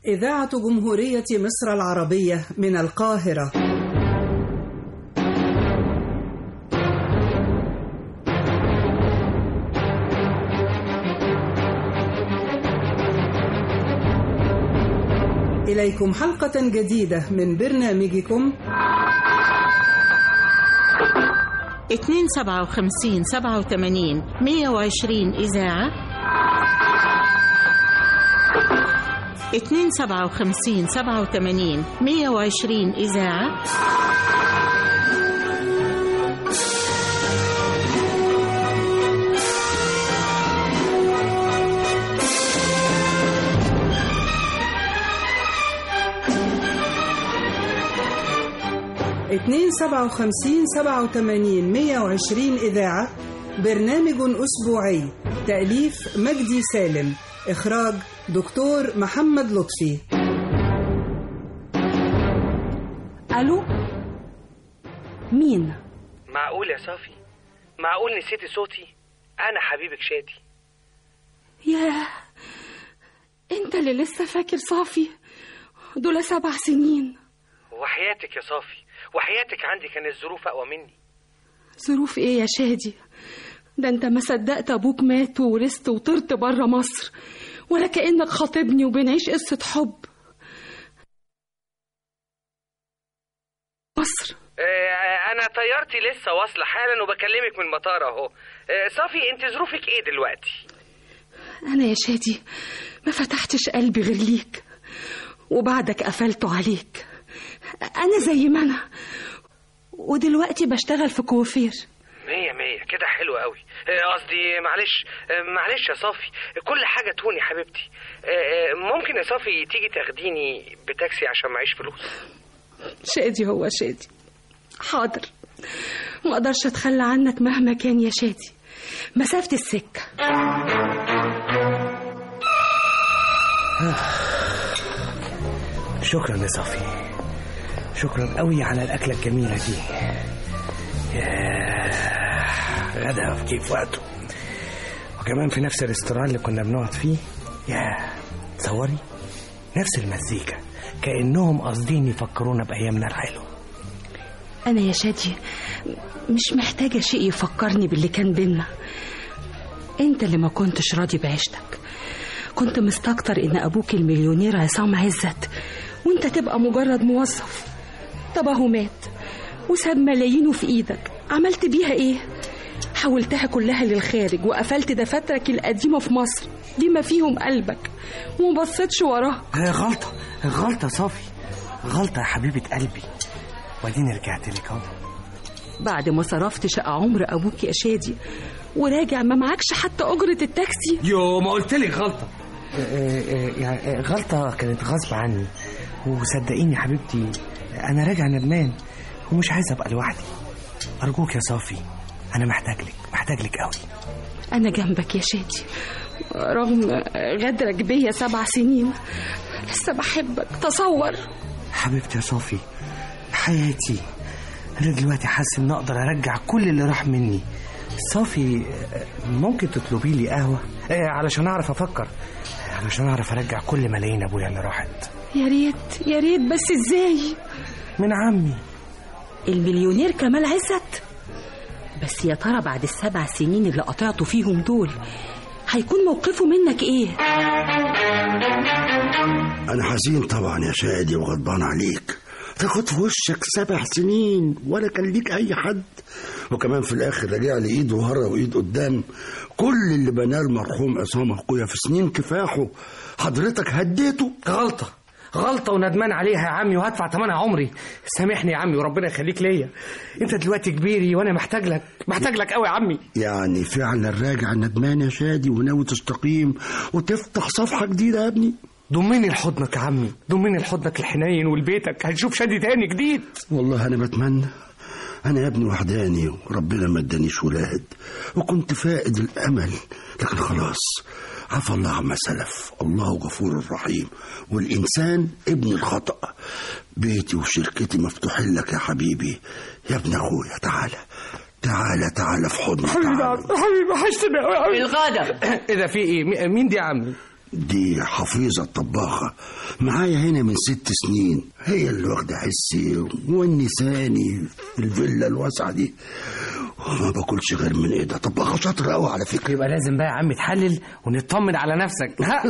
إذاعة جمهورية مصر العربية من القاهرة إليكم حلقة جديدة من برنامجكم اتنين سبعة وخمسين سبعة وثمانين مية وعشرين إذاعة اتنين سبعة وخمسين سبعة وثمانين مية وعشرين إذاعة اتنين سبعة وخمسين سبعة وثمانين مية وعشرين إذاعة برنامج أسبوعي تأليف مجدي سالم إخراج دكتور محمد لطفي الو مين معقول يا صافي معقول نسيتي صوتي انا حبيبك شادي ياه انت اللي لسه فاكر صافي دول سبع سنين وحياتك يا صافي وحياتك عندي كانت الظروف اقوى مني ظروف ايه يا شادي ده انت ما صدقت ابوك مات وورثت وطرت بره مصر ولا كانك خاطبني وبنعيش قصه حب مصر آه انا طيارتي لسه واصله حالا وبكلمك من المطار اهو آه صافي انت ظروفك ايه دلوقتي انا يا شادي ما فتحتش قلبي غير ليك وبعدك قفلته عليك انا زي ما انا ودلوقتي بشتغل في كوافير مية مية كده حلو قوي آه، قصدي معلش آه، معلش يا صافي كل حاجة توني حبيبتي آه، آه، ممكن يا صافي تيجي تاخديني بتاكسي عشان معيش فلوس شادي هو شادي حاضر ما اقدرش اتخلى عنك مهما كان يا شادي مسافة السكة شكرا يا صافي شكرا قوي على الأكلة الجميلة دي ياه غدا في كيف وقته وكمان في نفس الريستوران اللي كنا بنقعد فيه ياه تصوري نفس المزيكا كأنهم قاصدين يفكرونا بأيامنا الحلوة انا يا شادي مش محتاجة شيء يفكرني باللي كان بينا انت اللي ما كنتش راضي بعيشتك كنت مستكتر ان ابوك المليونير عصام عزت وانت تبقى مجرد موظف طب اهو مات وساب ملايينه في ايدك عملت بيها ايه حولتها كلها للخارج وقفلت دفاترك القديمة في مصر بما فيهم قلبك وما بصيتش وراها آه، غلطة غلطة صافي غلطة يا حبيبة قلبي واديني رجعت لك اهو بعد ما صرفت شقة عمر أبوك يا شادي وراجع ما معكش حتى أجرة التاكسي يو ما قلت لك غلطة يعني غلطة كانت غصب عني وصدقيني يا حبيبتي أنا راجع ندمان ومش عايز أبقى لوحدي أرجوك يا صافي أنا محتاج لك محتاج لك قوي أنا جنبك يا شادي رغم غدرك بيا سبع سنين لسه بحبك تصور حبيبتي يا صافي حياتي أنا دلوقتي حاسس إن أقدر أرجع كل اللي راح مني صافي ممكن تطلبي لي قهوة آه، علشان أعرف أفكر علشان أعرف أرجع كل ملايين أبويا اللي راحت يا ريت يا ريت بس ازاي من عمي المليونير كمال عزت بس يا ترى بعد السبع سنين اللي قطعته فيهم دول هيكون موقفه منك ايه أنا حزين طبعا يا شادي وغضبان عليك تاخد في وشك سبع سنين ولا كان ليك أي حد وكمان في الآخر رجع لي إيد ورا وإيد قدام كل اللي بناه المرحوم عصام أخويا في سنين كفاحه حضرتك هديته غلطة غلطة وندمان عليها يا عمي وهدفع ثمنها عمري سامحني يا عمي وربنا يخليك ليا انت دلوقتي كبيري وانا محتاج لك محتاج لك قوي يا عمي يعني فعلا راجع ندمان يا شادي وناوي تستقيم وتفتح صفحة جديدة يا ابني ضمني لحضنك يا عمي ضمني لحضنك الحنين ولبيتك هنشوف شادي تاني جديد والله أنا بتمنى أنا يا ابني وحداني وربنا ما ادانيش ولاد وكنت فائد الأمل لكن خلاص عفى الله عما سلف الله غفور رحيم والإنسان ابن الخطأ بيتي وشركتي مفتوحين لك يا حبيبي يا ابن أخويا تعالى تعالى تعالى في حضني حبيبي تعالى حبيبي وحشتني قوي قوي الغدا ايه ده في ايه مي- مين دي يا عمي دي حفيظة الطباخة معايا هنا من ست سنين هي اللي واخدة حسي ونساني في الفيلا الواسعة دي وما باكلش غير من ايدها طباخة شاطرة قوي على فكرة يبقى لازم بقى يا عم تحلل ونطمن على نفسك ها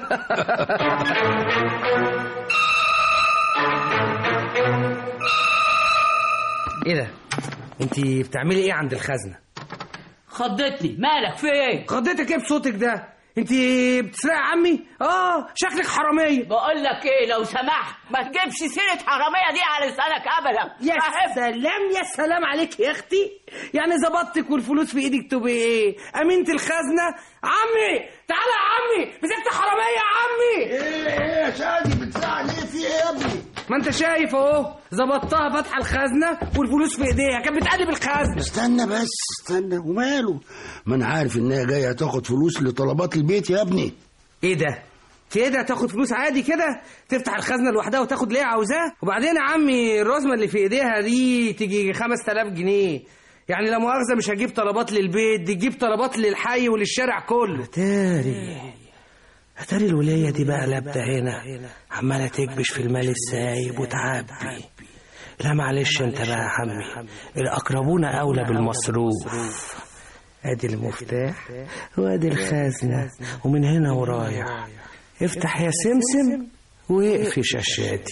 ايه ده انت بتعملي ايه عند الخزنه خضتني مالك في ايه خضتك ايه بصوتك ده انت بتسرقي عمي اه شكلك حراميه بقول لك ايه لو سمحت ما تجيبش سيره حراميه دي على لسانك ابدا يا سلام يا سلام عليك يا اختي يعني ظبطتك والفلوس في ايدك تبقى ايه امينه الخزنه عمي تعالى يا عمي مسكت حراميه يا عمي ايه ايه يا شادي بتزعل ايه في ايه يا ابني ما انت شايف اهو ظبطتها فاتحه الخزنه والفلوس في ايديها كانت بتقلب الخزنه استنى بس استنى وماله ما انا عارف انها جايه تاخد فلوس لطلبات البيت يا ابني ايه ده كده تاخد فلوس عادي كده تفتح الخزنه لوحدها وتاخد اللي هي عاوزاه وبعدين يا عمي الرزمه اللي في ايديها دي تيجي 5000 جنيه يعني لا مؤاخذه مش هجيب طلبات للبيت دي تجيب طلبات للحي وللشارع كله تاري اتاري الولايه دي بقى لابده هنا عماله تكبش في المال السايب وتعبي لا معلش انت بقى يا عمي الاقربون اولى بالمصروف ادي المفتاح وادي الخزنه ومن هنا ورايح افتح يا سمسم واقفي شاشاتي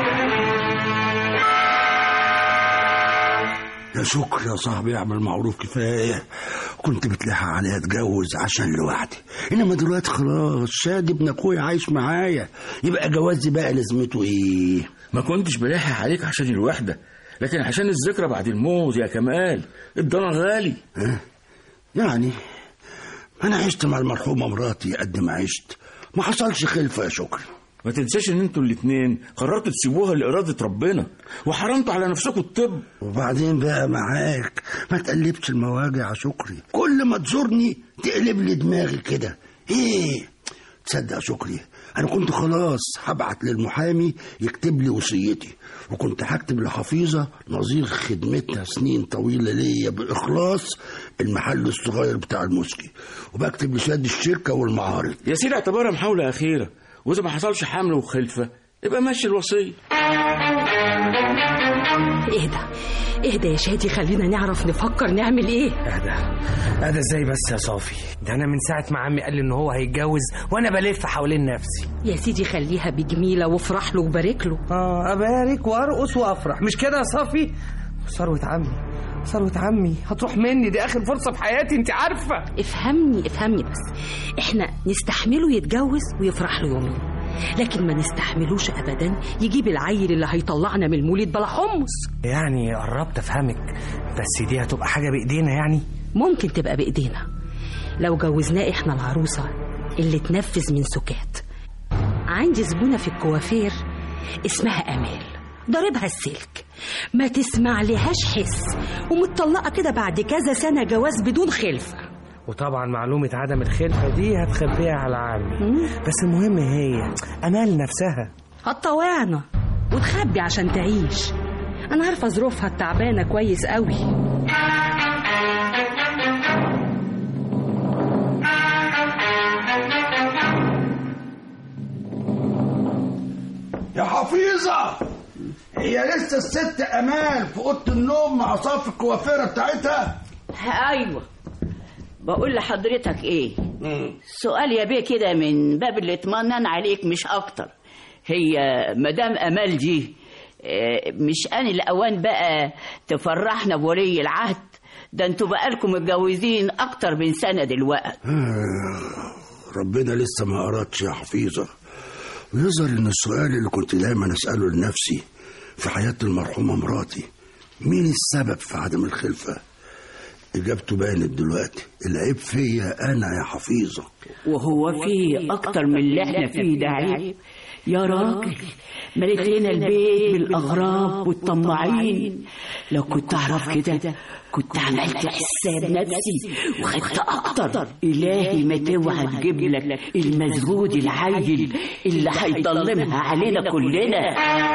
يا شكر يا صاحبي اعمل معروف كفايه كنت بتلحق عليها اتجوز عشان لوحدي انما دلوقتي خلاص شادي ابن اخويا عايش معايا يبقى جوازي بقى لازمته ايه ما كنتش بلاحق عليك عشان الوحدة لكن عشان الذكرى بعد الموت يا كمال الضنا غالي يعني انا عشت مع المرحومه مراتي قد ما عشت ما حصلش خلفه يا شكري ما تنساش ان انتوا الاتنين قررتوا تسيبوها لإرادة ربنا وحرمتوا على نفسكم الطب وبعدين بقى معاك ما تقلبش المواجع يا شكري كل ما تزورني تقلب لي دماغي كده ايه تصدق يا شكري انا كنت خلاص هبعت للمحامي يكتب لي وصيتي وكنت هكتب لحفيظه نظير خدمتها سنين طويله ليا باخلاص المحل الصغير بتاع المسكي وبكتب لشاد الشركه والمعارض يا سيدي اعتبرها محاولة أخيرة وإذا ما حصلش حمل وخلفة يبقى ماشي الوصية اهدى اهدى يا شادي خلينا نعرف نفكر نعمل ايه اهدى اهدى ازاي بس يا صافي ده انا من ساعه ما عمي قال لي ان هو هيتجوز وانا بلف حوالين نفسي يا سيدي خليها بجميله وافرح له وبارك له اه ابارك وارقص وافرح مش كده يا صافي ثروة عمي ثروة عمي هتروح مني دي اخر فرصة في حياتي انت عارفة افهمني افهمني بس احنا نستحمله يتجوز ويفرح له يومين لكن ما نستحملوش ابدا يجيب العيل اللي هيطلعنا من المولد بلا حمص يعني قربت افهمك بس دي هتبقى حاجة بايدينا يعني ممكن تبقى بايدينا لو جوزناه احنا العروسه اللي تنفذ من سكات عندي زبونه في الكوافير اسمها امال ضاربها السلك ما تسمع لهاش حس ومتطلقه كده بعد كذا سنه جواز بدون خلفه وطبعا معلومة عدم الخلفة دي هتخبيها على عمي بس المهم هي امال نفسها هتطوعنا وتخبي عشان تعيش انا عارفه ظروفها التعبانه كويس قوي يا حفيظه هي لسه الست امان في اوضه النوم مع صف الكوافيره بتاعتها ايوه بقول لحضرتك ايه سؤال يا بيه كده من باب الاطمئنان عليك مش اكتر هي مدام امال دي آه، مش ان الاوان بقى تفرحنا بولي العهد ده انتوا بقالكم متجوزين اكتر من سنه دلوقتي ربنا لسه ما أردش يا حفيظة ويظهر إن السؤال اللي كنت دايما أسأله لنفسي في حياة المرحومة مراتي مين السبب في عدم الخلفة إجابته بانت دلوقتي العيب فيا أنا يا حفيظة وهو في اكتر من اللي احنا فيه ده عيب يا راجل ملك لنا البيت بالاغراب والطماعين لو كنت اعرف كده كنت عملت حساب نفسي وخدت اكتر الهي ما توعى تجيب لك المزهود العيل اللي هيضلمها علينا كلنا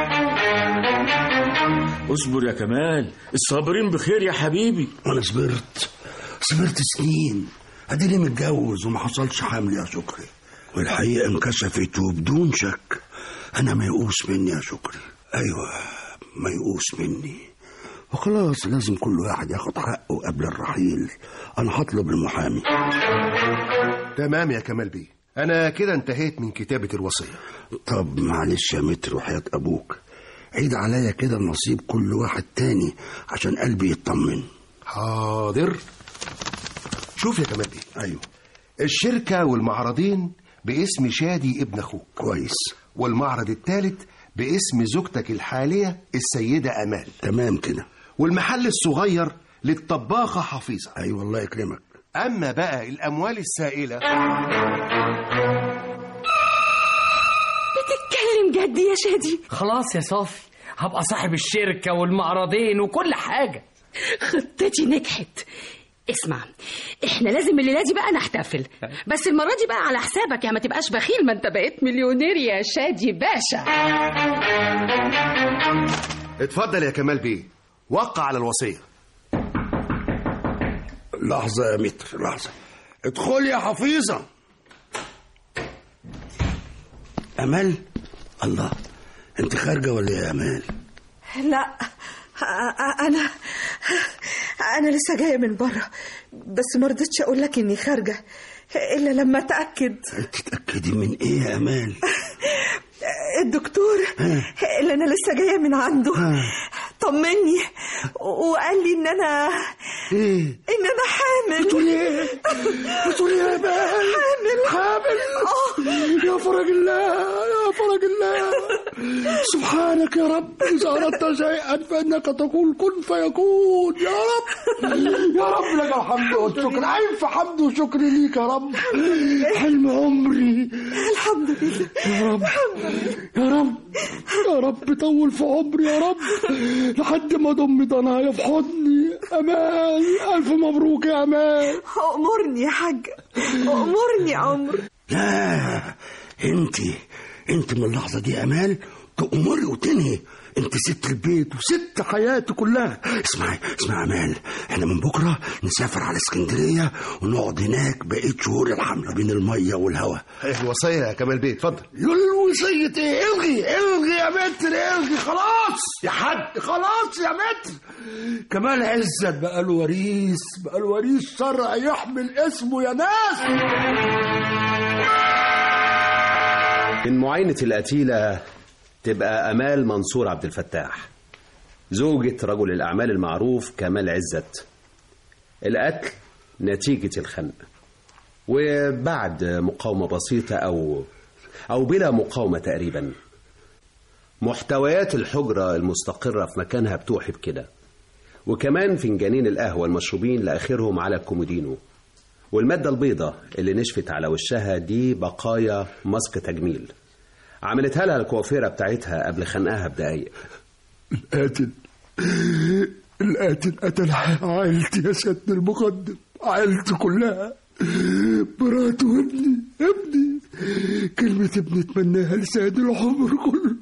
اصبر يا كمال الصابرين بخير يا حبيبي وأنا صبرت صبرت سنين أديني متجوز وما حصلش حمل يا شكري والحقيقة انكشفت وبدون شك أنا ميؤوس مني يا شكري أيوة ميؤوس مني وخلاص لازم كل واحد ياخد حقه قبل الرحيل أنا هطلب المحامي تمام يا كمال بيه انا كده انتهيت من كتابة الوصية طب معلش يا متر وحياة أبوك عيد عليا كده نصيب كل واحد تاني عشان قلبي يطمن حاضر شوف يا كمال بيه أيوة الشركة والمعرضين باسم شادي ابن اخوك كويس والمعرض الثالث باسم زوجتك الحالية السيدة أمال تمام كده والمحل الصغير للطباخة حفيظة أيوة الله يكرمك أما بقى الأموال السائلة بتتكلم جد يا شادي خلاص يا صافي هبقى صاحب الشركة والمعرضين وكل حاجة خطتي نجحت اسمع احنا لازم الليله دي بقى نحتفل بس المره دي بقى على حسابك يا ما تبقاش بخيل ما انت بقيت مليونير يا شادي باشا اتفضل يا كمال بيه وقع على الوصية لحظة يا متر لحظة ادخل يا حفيظة أمل الله أنت خارجة ولا إيه يا أمال لا أ- أنا أنا لسه جاية من بره بس ما رضيتش أقول لك إني خارجة إلا لما أتأكد تتأكدي من إيه يا أمال الدكتور اللي أنا لسه جاية من عنده طمني وقال لي إن أنا إيه إن أنا حامل بتقولي إيه بتقولي إيه يا أمال حامل حامل يا فرج الله يا فرج الله سبحانك يا رب إذا أردت شيئا فإنك تقول كن فيكون يا رب يا رب لك الحمد والشكر ألف حمد وشكر ليك يا رب حلم عمري الحمد لله يا رب يا رب يا رب طول في عمري يا رب لحد ما ضم ضنايا في حضني أمان ألف مبروك يا أمان أمرني يا حاج أمرني يا عمر لا انت انت من اللحظة دي أمال تأمري وتنهي انت ست البيت وست حياتي كلها اسمعي اسمعي أمال احنا من بكرة نسافر على اسكندرية ونقعد هناك بقية شهور الحمل بين المية والهواء الوصية يا كمال بيه اتفضل الوصية ايه الغي الغي يا متر الغي خلاص يا حد خلاص يا متر كمال عزت بقى له وريث بقى له وريث شرعي يحمل اسمه يا ناس من معاينة القتيلة تبقى أمال منصور عبد الفتاح زوجة رجل الأعمال المعروف كمال عزت القتل نتيجة الخنق وبعد مقاومة بسيطة أو أو بلا مقاومة تقريبا محتويات الحجرة المستقرة في مكانها بتوحي بكده وكمان فنجانين القهوة المشروبين لآخرهم على الكومودينو والمادة البيضة اللي نشفت على وشها دي بقايا ماسك تجميل عملتها لها الكوافيرة بتاعتها قبل خنقها بدقايق القاتل القاتل قتل عائلتي يا سيادة المقدم عائلتي كلها مراتي وابني ابني كلمة ابني اتمناها لسيد العمر كله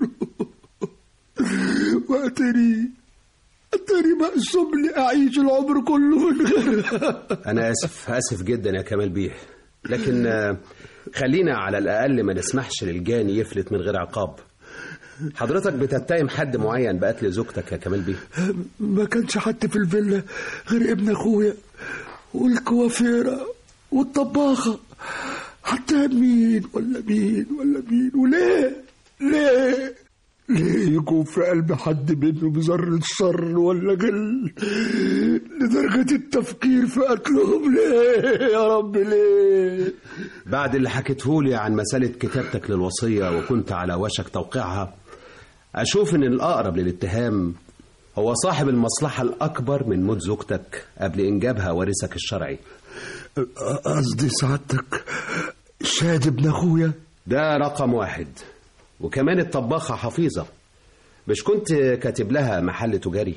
واتري اتري مقسوم لي اعيش العمر كله من غيرها أنا آسف آسف جدا يا كمال بيه لكن آه، خلينا على الأقل ما نسمحش للجاني يفلت من غير عقاب حضرتك بتتهم حد معين بقتل زوجتك يا كمال بيه ما كانش حد في الفيلا غير ابن اخويا والكوافيرة والطباخة حتى مين ولا مين ولا مين وليه ليه ليه يكون في قلب حد منهم بذرة شر ولا غل لدرجة التفكير في قتلهم ليه يا رب ليه بعد اللي حكيتهولي عن مسألة كتابتك للوصية وكنت على وشك توقيعها أشوف إن الأقرب للاتهام هو صاحب المصلحة الأكبر من موت زوجتك قبل إنجابها وارثك الشرعي قصدي سعادتك شاد ابن اخويا ده رقم واحد وكمان الطباخة حفيظة مش كنت كاتب لها محل تجاري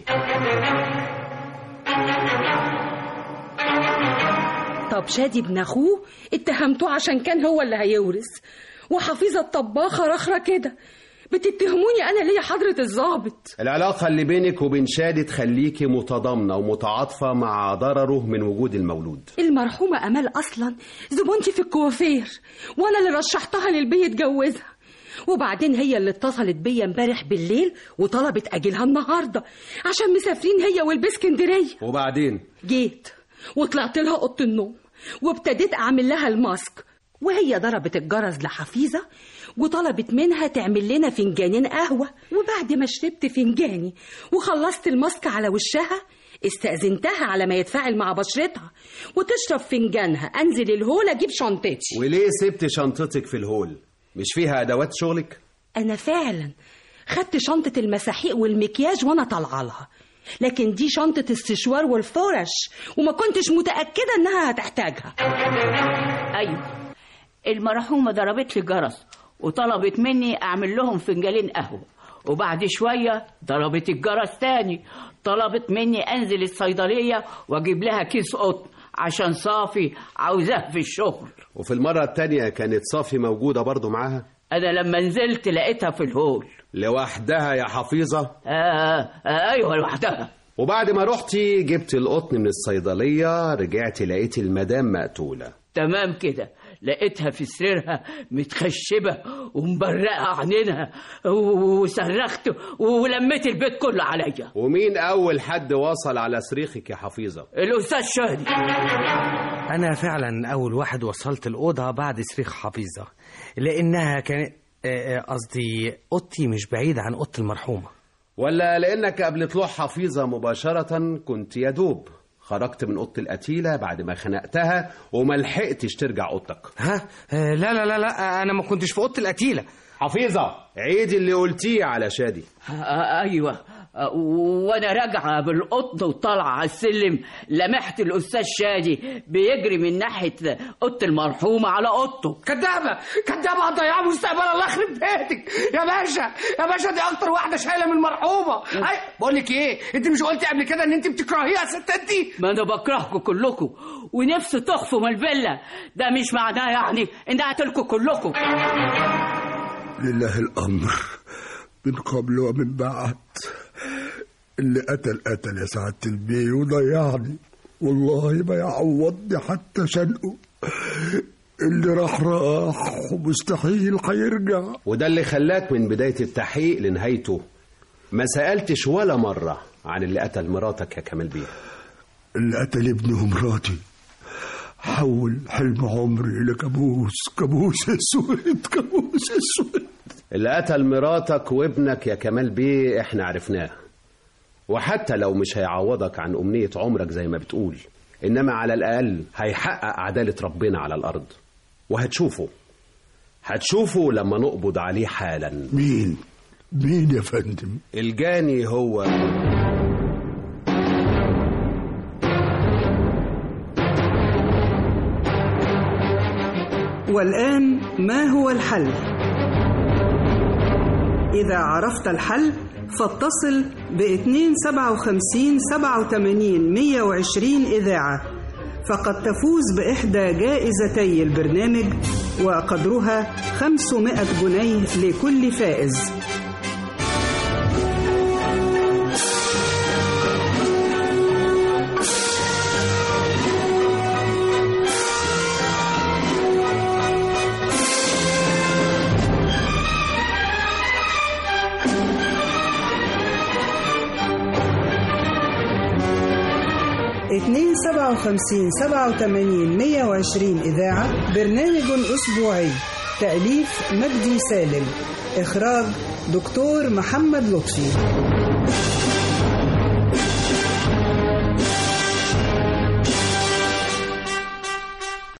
طب شادي ابن اخوه اتهمتوه عشان كان هو اللي هيورث وحفيظه الطباخه رخره كده بتتهموني انا ليه حضرة الضابط العلاقة اللي بينك وبين شادي تخليكي متضامنة ومتعاطفة مع ضرره من وجود المولود المرحومة امال اصلا زبونتي في الكوافير وانا اللي رشحتها للبي يتجوزها وبعدين هي اللي اتصلت بيا امبارح بالليل وطلبت اجيلها النهارده عشان مسافرين هي والبسكندريه وبعدين جيت وطلعت لها اوضه النوم وابتديت اعمل لها الماسك وهي ضربت الجرس لحفيظه وطلبت منها تعمل لنا فنجانين قهوه وبعد ما شربت فنجاني وخلصت الماسك على وشها استأذنتها على ما يتفاعل مع بشرتها وتشرب فنجانها انزل الهول اجيب شنطتي وليه سبت شنطتك في الهول مش فيها أدوات شغلك انا فعلا خدت شنطة المساحيق والمكياج وانا طالعه لها لكن دي شنطة السشوار والفرش وما كنتش متأكدة انها هتحتاجها ايوه المرحومه ضربت لي جرس وطلبت مني اعمل لهم فنجانين قهوه وبعد شويه ضربت الجرس تاني طلبت مني انزل الصيدليه واجيب لها كيس قطن عشان صافي عاوزاه في الشغل وفي المرة التانية كانت صافي موجودة برضو معاها انا لما نزلت لقيتها في الهول لوحدها يا حفيظة آه آه ايوه لوحدها وبعد ما رحتي جبت القطن من الصيدلية رجعت لقيت المدام مقتولة تمام كده لقيتها في سريرها متخشبة ومبرقة عينينها وصرخت ولميت البيت كله عليا ومين أول حد وصل على صريخك يا حفيظة الأستاذ شادي أنا فعلا أول واحد وصلت الأوضة بعد صريخ حفيظة لأنها كانت آه، آه، قصدي أوضتي مش بعيدة عن أوضة المرحومة ولا لأنك قبل طلوع حفيظة مباشرة كنت يدوب خرجت من أوضة القتيلة بعد ما خنقتها وما لحقتش ترجع أوضتك ها آه، لا لا لا لا أنا ما كنتش في أوضة القتيلة حفيظة عيد اللي قلتيه على شادي آه ايوه آه، وانا راجعه بالقطن وطالعه على السلم لمحت الاستاذ شادي بيجري من ناحيه اوضه المرحومه على اوضته كدابة كدابة هتضيع مستقبل الله يخرب بيتك يا باشا يا باشا دي أكتر واحدة شايلة من المرحومة أي بقول لك إيه أنت مش قلتي قبل كده إن أنت بتكرهيها الستات دي ما انا بكرهكم كلكم ونفسي تخفوا من الفيلا ده مش معناه يعني ان قتلكم كلكم لله الأمر من قبل ومن بعد اللي قتل قتل يا سعادة البي وضيعني والله ما يعوضني حتى شنقه اللي راح راح ومستحيل هيرجع وده اللي خلاك من بداية التحقيق لنهايته ما سألتش ولا مرة عن اللي قتل مراتك يا كمال بيه اللي قتل ابني ومراتي حول حلم عمري لكابوس كابوس اسود كابوس اسود اللي قتل مراتك وابنك يا كمال بيه احنا عرفناه وحتى لو مش هيعوضك عن أمنية عمرك زي ما بتقول إنما على الأقل هيحقق عدالة ربنا على الأرض وهتشوفه هتشوفه لما نقبض عليه حالا مين مين يا فندم الجاني هو والآن ما هو الحل؟ إذا عرفت الحل فاتصل ب 257 87 120 إذاعة فقد تفوز بإحدى جائزتي البرنامج وقدرها 500 جنيه لكل فائز اتنين سبعة وخمسين سبعة وتمانين مية وعشرين إذاعة برنامج أسبوعي تأليف مجدي سالم إخراج دكتور محمد لطفي